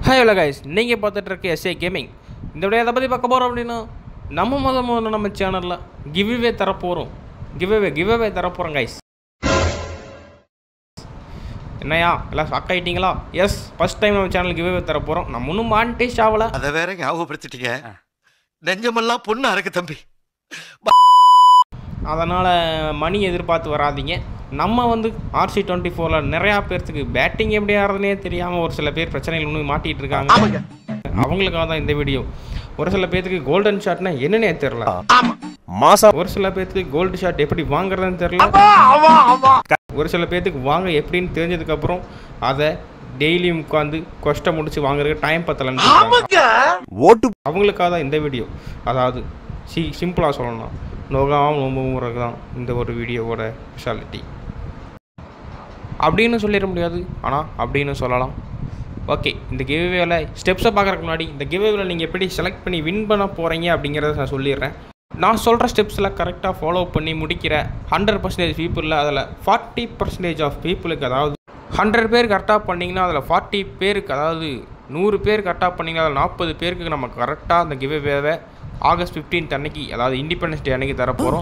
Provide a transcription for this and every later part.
Hi உலக guys நீங்கள் பார்த்துட்டு இருக்க எஸ்ஏ கேமிங் இந்த விட எதை பற்றி பார்க்க போகிறோம் அப்படின்னா நம்ம முத முதல்ல நம்ம சேனலில் கிவ்வே தரப்போகிறோம் கிவ்வே கிவ்வே தரப்போகிறோம் கைஸ் என்னையா எல்லாம் ஷாக் ஆகிட்டீங்களா எஸ் ஃபஸ்ட் டைம் நம்ம சேனல் கிவ்வே தரப்போகிறோம் நம்ம இன்னும் மானிட்டேஸ் ஆகலை அத வேற ஞாபகப்படுத்திட்டீங்க நெஞ்சமெல்லாம் பொண்ணா இருக்கு தம்பி அதனால் மணி எதிர்பார்த்து வராதீங்க நம்ம வந்து ஆர்சி டுவெண்ட்டி ஃபோரில் நிறையா பேர்த்துக்கு பேட்டிங் எப்படி ஆடுறதுனே தெரியாமல் ஒரு சில பேர் பிரச்சனைகள் இன்னும் மாட்டிகிட்டு இருக்காங்க அவங்களுக்காக தான் இந்த வீடியோ ஒரு சில பேர்த்துக்கு கோல்டன் ஷாட்னா என்னன்னே தெரில மாசா ஒரு சில பேர்த்துக்கு கோல்டு ஷாட் எப்படி வாங்குறதுன்னு தெரில ஒரு சில பேர்த்துக்கு வாங்க எப்படின்னு தெரிஞ்சதுக்கப்புறம் அதை டெய்லியும் உட்காந்து கஷ்டம் முடிச்சு வாங்குறதுக்கு டைம் பத்தலன்னு சொல்றாங்க. ஓட்டு அவங்களுக்காக தான் இந்த வீடியோ அதாவது சி சிம்பிளாக சொல்லணும் நோகாமல் நோம்புங்கிறது தான் இந்த ஒரு வீடியோவோட ஸ்பெஷாலிட்டி அப்படின்னு சொல்லிட முடியாது ஆனால் அப்படின்னு சொல்லலாம் ஓகே இந்த கிவ்வேல ஸ்டெப்ஸை பார்க்குறதுக்கு முன்னாடி இந்த கிவ்வேல நீங்கள் எப்படி செலக்ட் பண்ணி வின் பண்ண போகிறீங்க அப்படிங்கிறத நான் சொல்லிடுறேன் நான் சொல்கிற ஸ்டெப்ஸில் கரெக்டாக ஃபாலோ பண்ணி முடிக்கிற ஹண்ட்ரட் பர்சன்டேஜ் பீப்புளில் அதில் ஃபார்ட்டி பர்சன்டேஜ் ஆஃப் பீப்புளுக்கு அதாவது ஹண்ட்ரட் பேர் கரெக்டாக பண்ணிங்கன்னா அதில் ஃபார்ட்டி பேருக்கு அதாவது நூறு பேர் கரெக்டாக பண்ணிங்கன்னா அதில் நாற்பது பேருக்கு நம்ம கரெக்டாக அந்த கிவ்வேவை ஆகஸ்ட் 15th அன்னைக்கு அதாவது இண்டிபெண்டன்ஸ் டே அன்னைக்கு தரப்போகிறோம்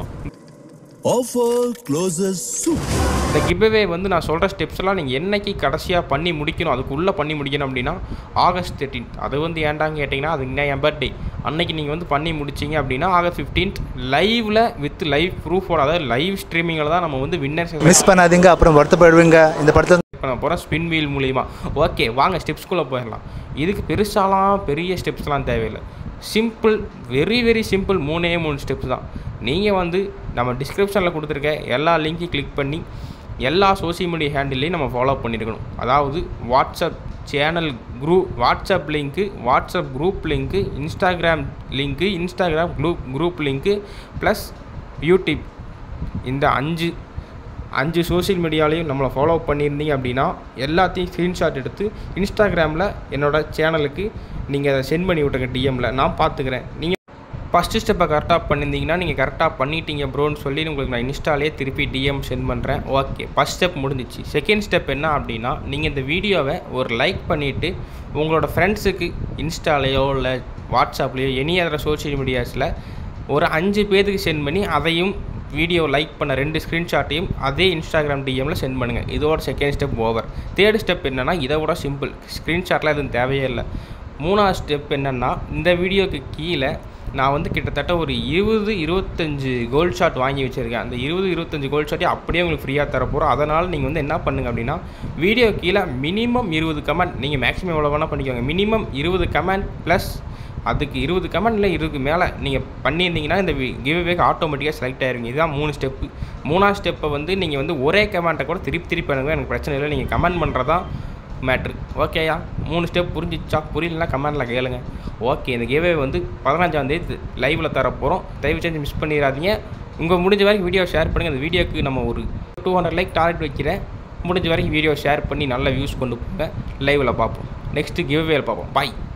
Offer closes soon. இந்த கிவ்அவே வந்து நான் சொல்கிற ஸ்டெப்ஸ்லாம் நீங்கள் என்னைக்கு கடைசியாக பண்ணி முடிக்கணும் அதுக்குள்ளே பண்ணி முடிக்கணும் அப்படின்னா ஆகஸ்ட் தேர்ட்டீன்த் அது வந்து ஏன்டான்னு கேட்டிங்கன்னா அது என்ன என் பர்த்டே அன்னைக்கு நீங்கள் வந்து பண்ணி முடிச்சிங்க அப்படின்னா ஆகஸ்ட் ஃபிஃப்டீன்த் லைவில் வித் லைவ் ப்ரூஃபோட அதாவது லைவ் ஸ்ட்ரீமிங்கில் தான் நம்ம வந்து வின்னர்ஸ் மிஸ் பண்ணாதீங்க அப்புறம் வருத்தப்படுவீங்க இந்த படத்தை பண்ண போகிறோம் ஸ்பின் வீல் மூலிமா ஓகே வாங்க ஸ்டெப்ஸ்குள்ளே போயிடலாம் இதுக்கு பெருசாலாம் பெரிய ஸ்டெப்ஸ்லாம் தேவையில்லை சிம்பிள் வெரி வெரி சிம்பிள் மூணே மூணு ஸ்டெப்ஸ் தான் நீங்கள் வந்து நம்ம டிஸ்கிரிப்ஷனில் கொடுத்துருக்க எல்லா லிங்க்கையும் கிளிக் பண்ணி எல்லா சோஷியல் மீடியா ஹேண்டிலையும் நம்ம ஃபாலோ பண்ணியிருக்கணும் அதாவது வாட்ஸ்அப் சேனல் குரூப் வாட்ஸ்அப் லிங்க்கு வாட்ஸ்அப் குரூப் லிங்க்கு இன்ஸ்டாகிராம் லிங்க்கு இன்ஸ்டாகிராம் குரூப் குரூப் லிங்க்கு ப்ளஸ் யூடியூப் இந்த அஞ்சு அஞ்சு சோஷியல் மீடியாலையும் நம்மளை ஃபாலோ பண்ணியிருந்தீங்க அப்படின்னா எல்லாத்தையும் ஸ்க்ரீன்ஷாட் எடுத்து இன்ஸ்டாகிராமில் என்னோட சேனலுக்கு நீங்கள் அதை சென்ட் பண்ணி விட்டுருங்க டிஎம்மில் நான் பார்த்துக்கிறேன் நீங்கள் ஃபஸ்ட்டு ஸ்டெப்பை கரெக்டாக பண்ணியிருந்தீங்கன்னா நீங்கள் கரெக்டாக பண்ணிட்டீங்க ப்ரோன்னு சொல்லி உங்களுக்கு நான் இன்ஸ்டாலே திருப்பி டிஎம் சென்ட் பண்ணுறேன் ஓகே ஃபஸ்ட் ஸ்டெப் முடிஞ்சிச்சு செகண்ட் ஸ்டெப் என்ன அப்படின்னா நீங்கள் இந்த வீடியோவை ஒரு லைக் பண்ணிவிட்டு உங்களோட ஃப்ரெண்ட்ஸுக்கு இன்ஸ்டாலேயோ இல்லை வாட்ஸ்அப்லேயோ எனி அதர் சோஷியல் மீடியாஸில் ஒரு அஞ்சு பேருக்கு சென்ட் பண்ணி அதையும் வீடியோ லைக் பண்ண ரெண்டு ஸ்க்ரீன்ஷாட்டையும் அதே இன்ஸ்டாகிராம் டிஎம்மில் சென்ட் பண்ணுங்கள் இதோட second step over third step என்னென்னா இதை விட சிம்பிள் ஸ்க்ரீன்ஷாட்லாம் எதுவும் தேவையே இல்லை மூணாவது ஸ்டெப் என்னென்னா இந்த வீடியோக்கு கீழே நான் வந்து கிட்டத்தட்ட ஒரு இருபது இருபத்தஞ்சு கோல்ட் ஷாட் வாங்கி வச்சுருக்கேன் அந்த இருபது இருபத்தஞ்சு கோல்ட் ஷாட்டையும் அப்படியே உங்களுக்கு ஃப்ரீயாக தரப்போகிறோம் அதனால் நீங்கள் வந்து என்ன பண்ணுங்க அப்படின்னா வீடியோ கீழே மினிமம் இருபது கமெண்ட் நீங்கள் மேக்ஸிமம் எவ்வளோ வேணால் பண்ணிக்கோங்க மினிமம் இருபது கமெண்ட் ப்ளஸ் அதுக்கு இருபது கமெண்ட்ல இருபதுக்கு மேலே நீங்கள் பண்ணியிருந்தீங்கன்னா இந்த கிவ்வேக்கு ஆட்டோமேட்டிக்காக செலக்ட் ஆயிருவீங்க இதுதான் மூணு ஸ்டெப்பு மூணாவது ஸ்டெப்பை வந்து நீங்கள் வந்து ஒரே கமெண்ட்டை கூட திருப்பி திருப்பி பண்ணுங்க எனக்கு பிரச்சனை இல்லை நீங்கள் கமெண்ட் பண்ணுறதா மேட்ரு ஓகேயா மூணு ஸ்டெப் புரிஞ்சிச்சா புரியலனா கமெண்டில் கேளுங்க ஓகே இந்த கேவே வந்து பதினஞ்சாந்தேதி லைவில் தர போகிறோம் தயவு செஞ்சு மிஸ் பண்ணிடாதீங்க உங்கள் முடிஞ்ச வரைக்கும் வீடியோ ஷேர் பண்ணுங்கள் அந்த வீடியோக்கு நம்ம ஒரு டூ ஹண்ட்ரட் லைக் டார்கெட் வைக்கிறேன் முடிஞ்ச வரைக்கும் வீடியோ ஷேர் பண்ணி நல்ல வியூஸ் கொண்டு போங்க லைவில் பார்ப்போம் நெக்ஸ்ட்டு கிவ்வேல பார்ப்போம் பாய்